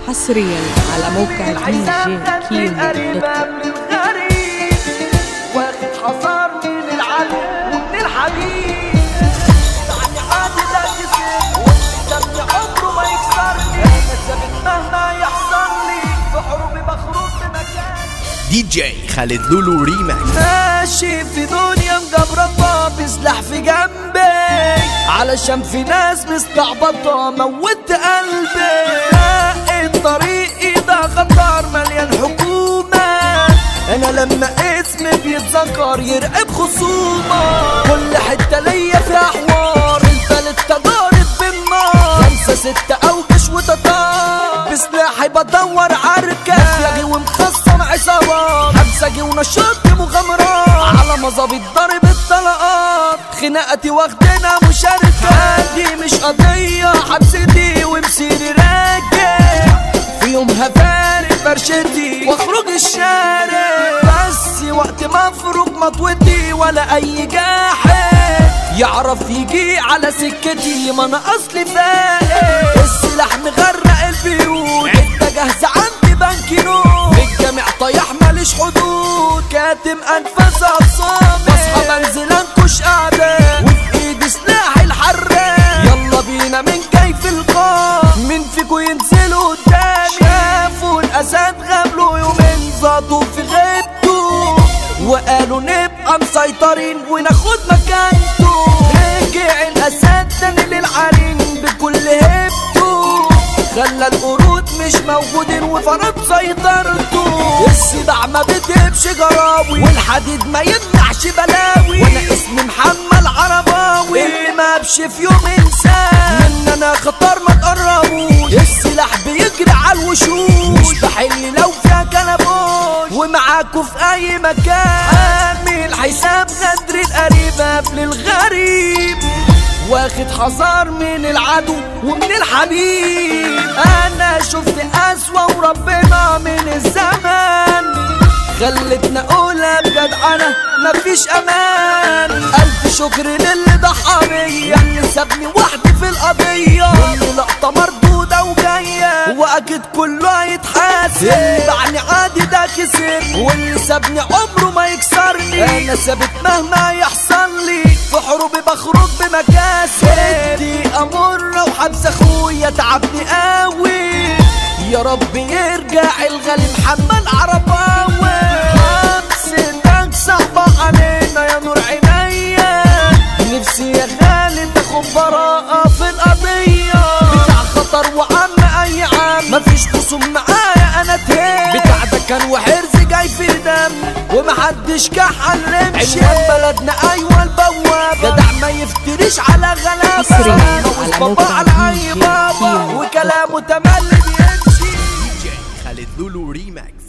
حصريا على موقع دي جي كيمو دوت كوم واخد حصار من العدو ومن الحبيب يعني عادي ده كسر دمي عمره ما يكسرني انا ثابت مهما يحصل لي في حروبي بخرج بمكان دي جي خالد لولو ريماكس ماشي في دنيا مجبرطة بسلاح في جنبي علشان في ناس مستعبطة موت قلبي لقيت طريقي ده خطر مليان حكومة انا لما اسمي بيتذكر يرقب خصومة كل حتة ليا فيها حوار البلد تجارب بالنار خمسة ستة اوجش وتطار بسلاحي بدور عركة مفلجي ومخصم عصابات همسجي ونشاط مغامرات على مظابيط ضرب الطلقات خناقتي واخدنا مشاركة دي مش قضية حبستي ومسيري راجع في يوم هفارق فرشتي واخرج الشارع بس وقت ما افرق مطوتي ولا اي جاحد يعرف يجي على سكتي ما انا اصلي فايق السلاح مغرق البيوت عدة جاهزة عندي بنك نوت الجامع طيح ماليش حدود كاتم انفاس اعصابي بصحى بنزل انكش اعداء وفي ايدي سلاحي الحراق يلا بينا من جاي في القاع مين فيكو ينزلوا قدامي شافوا الاسد غابلوا يومين زادوا في غيبته وقالوا نبقى مسيطرين وناخد مكانته رجع الاسد تاني للعرين بكل هيبته خلى القرود مش موجودين وفرض سيطرته السباع ما بتهبش جراوي والحديد ما يمنعش بلاوي وانا اسمي محمد عرباوي اللي ما بشي في يوم انسان من انا خطر ما تقربوش السلاح بيجري على الوشوش مش بحل لو فيها كلبوش ومعاكوا في اي مكان عامل حساب غدر القريب قبل الغريب واخد حذر من العدو ومن الحبيب انا شفت اسوأ وربنا من الزمان خلتنا اقولها بجد انا مفيش امان الف شكر للي ضحى بيا اللي سابني وحدي في القضيه واللي لقطه مردوده وجايه واكيد كله هيتحاسب اللي باعني عادي ده كسر واللي سابني عمره ما يكسرني انا ثابت مهما يحصل لي في حروبي بخرج بمكاسب دي امر وحبس اخويا تعبني قوي يا رب يرجع الغالي محمد عرباوي حبستك صعبة علينا يا نور عينيا نفسي يا غالي تاخد براءة في القضية بتاع خطر وعم أي عم مفيش خصوم معايا أنا تهين بتاع ده كان وحرز جاي في دم ومحدش كحل رمشي عنوان بلدنا أيوة البوابة جدع ما يفتريش على غلابة حصرياً موز على بابا موقع على أي DJ بابا كيمو. وكلامه تملي بيمشي دي جي خالد لولو ريماكس